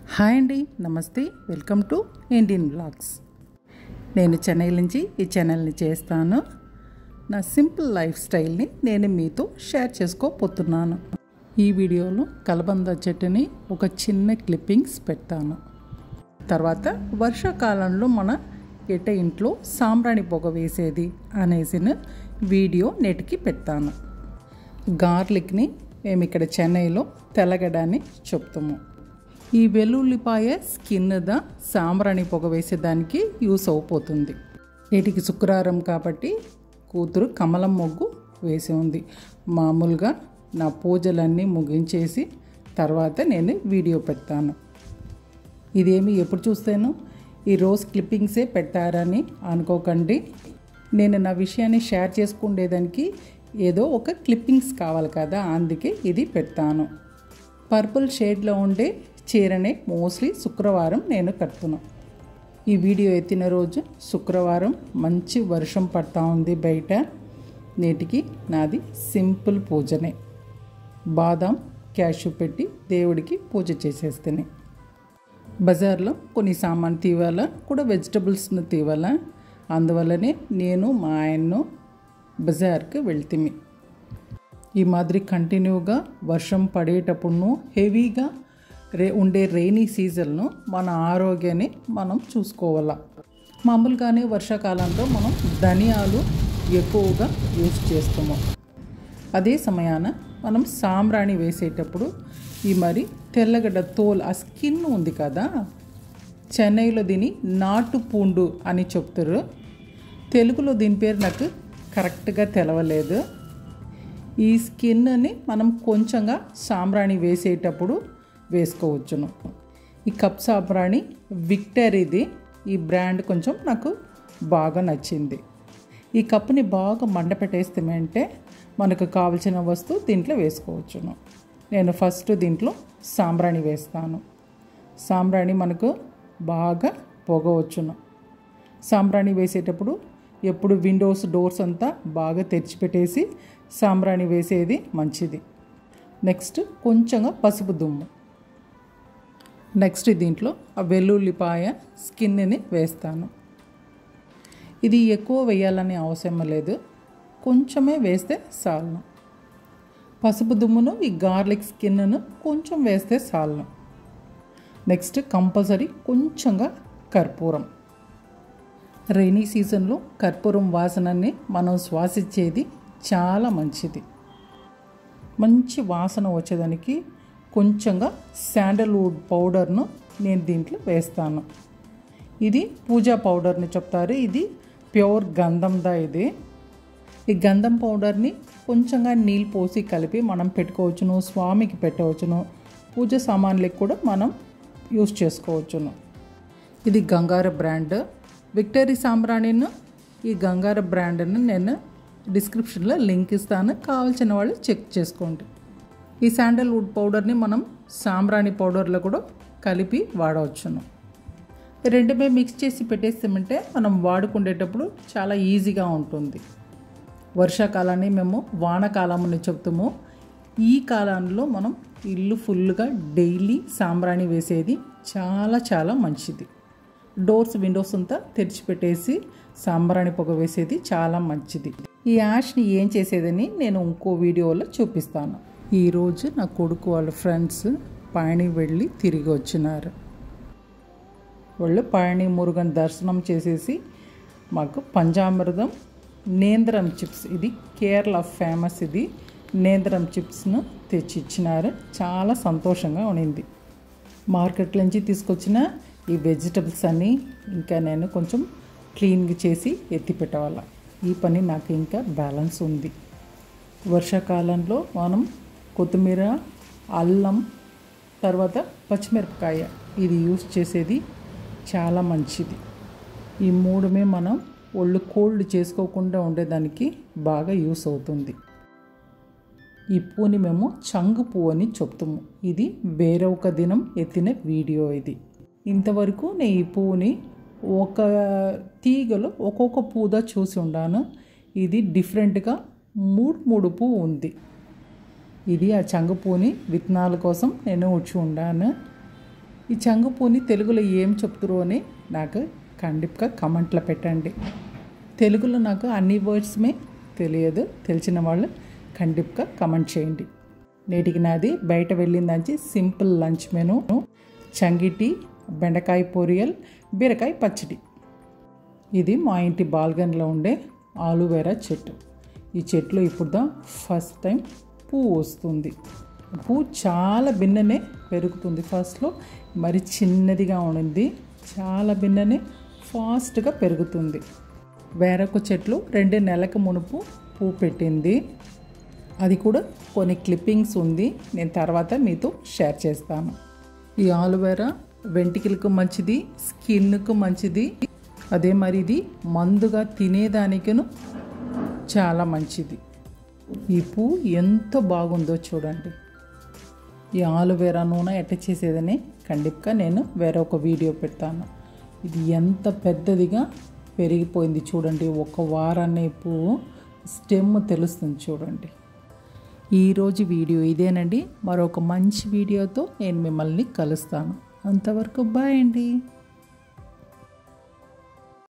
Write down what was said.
hi అండి నమస్తే welcome to Indian blogs నేను చెన్నై నుంచి ఈ ఛానల్ని చేస్తాను నా సింపుల్ లైఫ్ స్టైల్ని నేను మీతో షేర్ చేసుకోపోతున్నాను ఈ వీడియోలో కలబంద చెట్టుని ఒక చిన్న క్లిప్పింగ్స్ పెడతాను తర్వాత వర్షాకాలంలో మన ఎట ఇంట్లో సాంబ్రాణి పొగ వేసేది అనేసిన వీడియో నెటికి పెడతాను గార్లిక్ని మేము ఇక్కడ చెన్నైలో తెల్లగడాన్ని చెప్తాము ఈ వెల్లుల్లిపాయ స్కిన్ దా సాంబ్రాణి పొగ వేసేదానికి యూస్ అయిపోతుంది నేటికి శుక్రవారం కాబట్టి కూతురు కమలం మొగ్గు వేసి ఉంది మామూలుగా నా పూజలన్నీ ముగించేసి తర్వాత నేను వీడియో పెడతాను ఇదేమి ఎప్పుడు చూస్తాను ఈ రోజు క్లిప్పింగ్సే పెట్టారని అనుకోకండి నేను నా విషయాన్ని షేర్ చేసుకునేదానికి ఏదో ఒక క్లిప్పింగ్స్ కావాలి కదా అందుకే ఇది పెడతాను పర్పుల్ షేడ్లో ఉండే చీరనే మోస్ట్లీ శుక్రవారం నేను కడుతున్నాను ఈ వీడియో ఎత్తిన రోజు శుక్రవారం మంచి వర్షం పడతా ఉంది బయట నేటికి నాది సింపుల్ పూజనే బాదాం క్యాషు పెట్టి దేవుడికి పూజ చేసేస్తేనే బజార్లో కొన్ని సామాన్ తీవాలా కూడా వెజిటబుల్స్ను తీవాలా అందువల్లనే నేను మా ఆయన్ను బజార్కి వెళ్తిమి ఈ మాదిరి కంటిన్యూగా వర్షం పడేటప్పుడు హెవీగా రే ఉండే రైనీ సీజన్ను మన ఆరోగ్యాన్ని మనం చూసుకోవాలా మామూలుగానే వర్షాకాలంలో మనం ధనియాలు ఎక్కువగా యూజ్ చేస్తాము అదే సమయాన మనం సాంబ్రాణి వేసేటప్పుడు ఈ మరి తెల్లగడ్డ తోల్ ఆ స్కిన్ ఉంది కదా చెన్నైలో దీని నాటు పూండు అని చెప్తారు తెలుగులో దీని పేరు నాకు కరెక్ట్గా తెలవలేదు ఈ స్కిన్ని మనం కొంచెంగా సాంబ్రాణి వేసేటప్పుడు వేసుకోవచ్చును ఈ కప్ సాంబ్రాణి విక్టరీది ఈ బ్రాండ్ కొంచెం నాకు బాగా నచ్చింది ఈ కప్పుని బాగా మండ పెట్టేస్తామంటే మనకు కావలసిన వస్తువు దీంట్లో వేసుకోవచ్చును నేను ఫస్ట్ దీంట్లో సాంబ్రాణి వేస్తాను సాంబ్రాణి మనకు బాగా పొగవచ్చును సాంబ్రాణి వేసేటప్పుడు ఎప్పుడు విండోస్ డోర్స్ అంతా బాగా తెరిచిపెట్టేసి సాంబ్రాణి వేసేది మంచిది నెక్స్ట్ కొంచెంగా పసుపు దుమ్ము నెక్స్ట్ దీంట్లో ఆ వెల్లుల్లిపాయ స్కిన్ని వేస్తాను ఇది ఎక్కువ వేయాలని అవసరం లేదు కొంచెమే వేస్తే చాలను పసుపు దుమ్మును ఈ గార్లిక్ స్కిన్ను కొంచెం వేస్తే చాలను నెక్స్ట్ కంపల్సరీ కొంచెంగా కర్పూరం రైనీ సీజన్లో కర్పూరం వాసనని మనం శ్వాసించేది చాలా మంచిది మంచి వాసన వచ్చేదానికి కొంచెంగా శాండల్వుడ్ పౌడర్ను నేను దీంట్లో వేస్తాను ఇది పూజా పౌడర్ని చెప్తారు ఇది ప్యూర్ గంధందా ఇది ఈ గంధం పౌడర్ని కొంచెంగా నీళ్ళు పోసి కలిపి మనం పెట్టుకోవచ్చును స్వామికి పెట్టవచ్చును పూజ సామాన్లకు కూడా మనం యూస్ చేసుకోవచ్చును ఇది గంగార బ్రాండ్ విక్టరీ సాంబ్రాణిను ఈ గంగార బ్రాండ్ను నేను డిస్క్రిప్షన్లో లింక్ ఇస్తాను కావాల్సిన వాళ్ళు చెక్ చేసుకోండి ఈ శాండల్వుడ్ పౌడర్ని మనం సాంబ్రాణి పౌడర్లో కూడా కలిపి వాడవచ్చును రెండుమే మిక్స్ చేసి పెట్టేస్తామంటే మనం వాడుకునేటప్పుడు చాలా ఈజీగా ఉంటుంది వర్షాకాలాన్ని మేము వానకాలం అని చెప్తాము ఈ కాలంలో మనం ఇల్లు ఫుల్గా డైలీ సాంబ్రాణి వేసేది చాలా చాలా మంచిది డోర్స్ విండోస్ అంతా తెరిచిపెట్టేసి సాంబ్రాణి పొగ వేసేది చాలా మంచిది ఈ యాష్ని ఏం చేసేదని నేను ఇంకో వీడియోలో చూపిస్తాను ఈరోజు నా కొడుకు వాళ్ళ ఫ్రెండ్స్ పయని వెళ్ళి తిరిగి వచ్చినారు వాళ్ళు పయని మురుగన్ దర్శనం చేసేసి మాకు పంచామృతం నేంద్రం చిప్స్ ఇది కేరళ ఫేమస్ ఇది నేంద్రం చిప్స్ను తెచ్చి ఇచ్చినారు చాలా సంతోషంగా ఉండింది మార్కెట్ నుంచి తీసుకొచ్చిన ఈ వెజిటబుల్స్ అన్నీ ఇంకా నేను కొంచెం క్లీన్గా చేసి ఎత్తి పెట్టవాల ఈ పని నాకు ఇంకా బ్యాలెన్స్ ఉంది వర్షాకాలంలో మనం కొత్తిమీర అల్లం తర్వాత పచ్చిమిరపకాయ ఇది యూస్ చేసేది చాలా మంచిది ఈ మూడుమే మనం ఒళ్ళు కోల్డ్ చేసుకోకుండా ఉండేదానికి బాగా యూస్ అవుతుంది ఈ పూని మేము చంగు పువ్వు అని చెప్తాము ఇది వేరొక దినం ఎత్తిన వీడియో ఇది ఇంతవరకు నేను ఈ పువ్వుని ఒక తీగలో ఒక్కొక్క పూద చూసి ఉండాను ఇది డిఫరెంట్గా మూడు మూడు పువ్వు ఉంది ఇది ఆ చంగు పువ్వుని విత్తనాల కోసం నేను వచ్చి ఉండాను ఈ చంగుపూని తెలుగులో ఏం చెప్తురో అని నాకు ఖండిప్గా కమెంట్లో పెట్టండి తెలుగులో నాకు అన్ని వర్డ్స్మే తెలియదు తెలిసిన వాళ్ళు ఖండిప్గా కమెంట్ చేయండి నేటికి నాది బయట వెళ్ళిందంచి సింపుల్ లంచ్ మెను చంగిటి బెండకాయ పొరియల్ బీరకాయ పచ్చడి ఇది మా ఇంటి బాల్గన్లో ఉండే ఆలువేరా చెట్టు ఈ చెట్లు ఇప్పుడు ఫస్ట్ టైం పువ్వు వస్తుంది పువ్వు చాలా భిన్ననే పెరుగుతుంది ఫస్ట్లో మరి చిన్నదిగా ఉండింది చాలా భిన్ననే ఫాస్ట్గా పెరుగుతుంది వేరొక చెట్లు రెండు నెలలకు మునుపు పువ్వు పెట్టింది అది కూడా కొన్ని క్లిప్పింగ్స్ ఉంది నేను తర్వాత మీతో షేర్ చేస్తాను ఈ ఆలువేరా వెంటికలకు మంచిది స్కిన్కు మంచిది అదే మరి ఇది మందుగా తినేదానికిను చాలా మంచిది ఈ పువ్వు ఎంత బాగుందో చూడండి ఈ ఆలువేరా నూనె ఎట్ట చేసేదని ఖండిప్గా నేను వేరే ఒక వీడియో పెడతాను ఇది ఎంత పెద్దదిగా పెరిగిపోయింది చూడండి ఒక వారాన్ని పువ్వు స్టెమ్ తెలుస్తుంది చూడండి ఈరోజు వీడియో ఇదేనండి మరొక మంచి వీడియోతో నేను మిమ్మల్ని కలుస్తాను అంతవరకు బాయ్ అండి